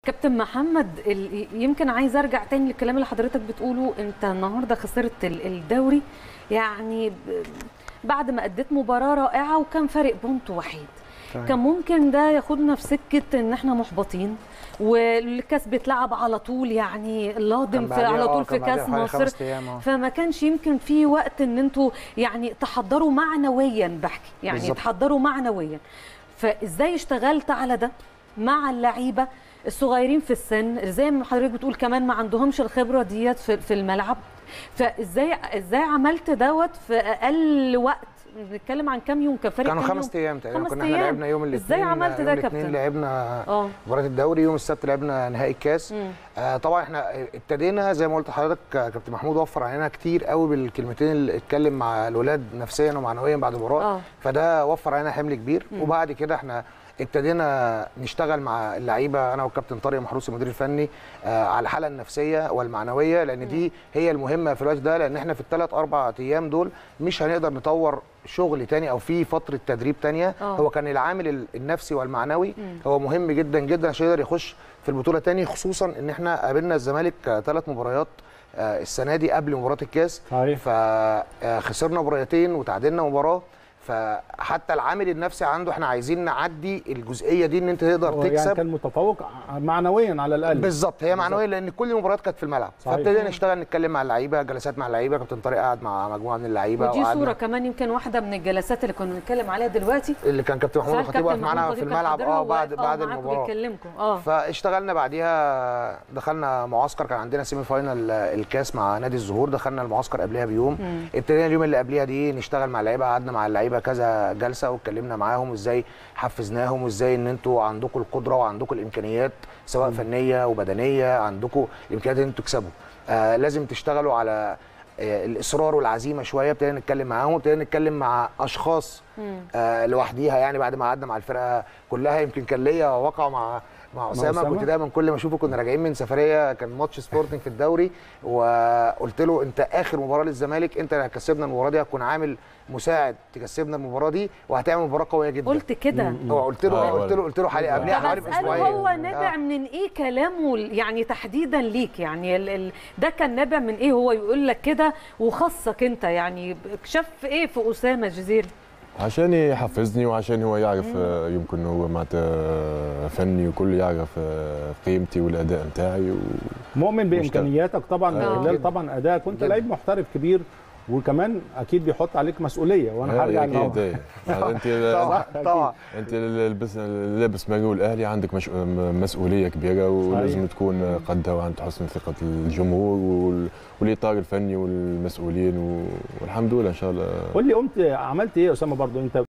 كابتن محمد ال- يمكن عايز ارجع تاني للكلام اللي حضرتك بتقوله انت النهارده خسرت ال- الدوري يعني ب- بعد ما اديت مباراه رائعه وكان فارق بونت وحيد تمام. كان ممكن ده ياخدنا في سكه ان احنا محبطين والكاس بيتلعب على طول يعني اللادم كان في بعديها- على آه، طول كان في كاس بعديها حوالي مصر خمس أيام، آه. فما كانش يمكن في وقت ان انتوا يعني تحضروا معنويا بحكي يعني بالظبط. تحضروا معنويا فازاي اشتغلت على ده مع اللعيبه الصغيرين في السن زي ما حضرتك بتقول كمان ما عندهمش الخبره ديت في في الملعب فازاي ازاي عملت دوت في اقل وقت بنتكلم عن كام يوم كان فارق كانوا كام خمس يوم؟ ايام تقريبا خمس كنا احنا أيام. لعبنا يوم الاثنين ازاي عملت ده يا كابتن لعبنا اه مباراه الدوري يوم السبت لعبنا نهائي الكاس مم. آه طبعا احنا ابتدينا زي ما قلت لحضرتك آه، كابتن محمود وفر علينا كتير قوي بالكلمتين اللي اتكلم مع الولاد نفسيا ومعنويا بعد المباراه اه فده وفر علينا حمل كبير مم. وبعد كده احنا ابتدينا نشتغل مع اللعيبه انا والكابتن طارق محروس المدير الفني آه على الحاله النفسيه والمعنويه لان دي هي المهمه في الوقت ده لان احنا في الثلاث اربع ايام دول مش هنقدر نطور شغل تاني او في فتره تدريب تانية آه. هو كان العامل ال- النفسي والمعنوي مم. هو مهم جدا جدا عشان يقدر يخش في البطوله تاني خصوصا ان احنا قابلنا الزمالك ثلاث مباريات آه، السنه دي قبل مباراه الكاس صحيح فخسرنا مباراتين وتعادلنا مباراه فحتى العامل النفسي عنده احنا عايزين نعدي الجزئيه دي ان انت تقدر هو يعني تكسب كان متفوق معنويا على الاقل بالظبط هي معنويه لان كل المباريات كانت في الملعب صحيح. فابتدينا نشتغل نتكلم مع اللعيبه جلسات مع اللعيبه كابتن طارق قعد مع مجموعه من اللعيبه ودي وقعدنا- صوره كمان يمكن واحده من الجلسات اللي كنا بنتكلم عليها دلوقتي اللي كان كابتن محمود ساعات الخطيب واقف كابتن معانا محمود في الخطيب كان الملعب حاضرها اه بعد وواقف- بعد معاكم المباراه بيكلمكم اه فاشتغلنا بعديها دخلنا معسكر كان عندنا سيمي فاينال الكاس مع نادي الزهور دخلنا المعسكر قبلها بيوم مم. ابتدينا اليوم اللي قبلها دي نشتغل مع اللعيبه قعدنا مع اللعيبه كذا جلسه واتكلمنا معاهم ازاي حفزناهم وازاي ان انتوا عندكم القدره وعندكم الامكانيات سواء فنيه وبدنيه عندكم الامكانيات ان انتوا تكسبوا آه لازم تشتغلوا على آه، الاصرار والعزيمه شويه ابتدينا نتكلم معاهم ابتدينا نتكلم مع اشخاص مم. آه لوحديها يعني بعد ما قعدنا مع الفرقه كلها يمكن كان ليا واقع مع مع اسامه أسامة؟ كنت دايما كل ما اشوفه كنا راجعين من سفريه كان ماتش سبورتنج في الدوري وقلت له انت اخر مباراه للزمالك انت اللي هتكسبنا المباراه دي هتكون عامل مساعد تكسبنا المباراه دي وهتعمل مباراه قويه جدا قلت كده هو قلت له آه، قلت له قلت له حوالي قبلها طب حوالي اساله باسبوعين هو نابع آه. من ايه كلامه يعني تحديدا ليك يعني ال ال ده كان نابع من ايه هو يقول لك كده وخاصك انت يعني شاف ايه في اسامه جزيري عشان يحفزني وعشان هو يعرف آه، يمكن هو معناتها فني وكل يعرف آه، قيمتي والاداء نتاعي و... مؤمن بامكانياتك طبعا من آه. خلال طبعا ادائك كنت جدا. لعيب محترف كبير وكمان اكيد بيحط عليك مسؤوليه وانا هرجع اكيد للموضوع. إيه. يعني انت طبعا طبعا انت لابس لابس مايو الاهلي عندك مش... م- مسؤوليه كبيره ولازم صحيح. تكون قدها وعند حسن ثقه الجمهور وال... والاطار الفني والمسؤولين و... والحمد لله ان شاء الله قول لي قمت عملت ايه يا اسامه برضو انت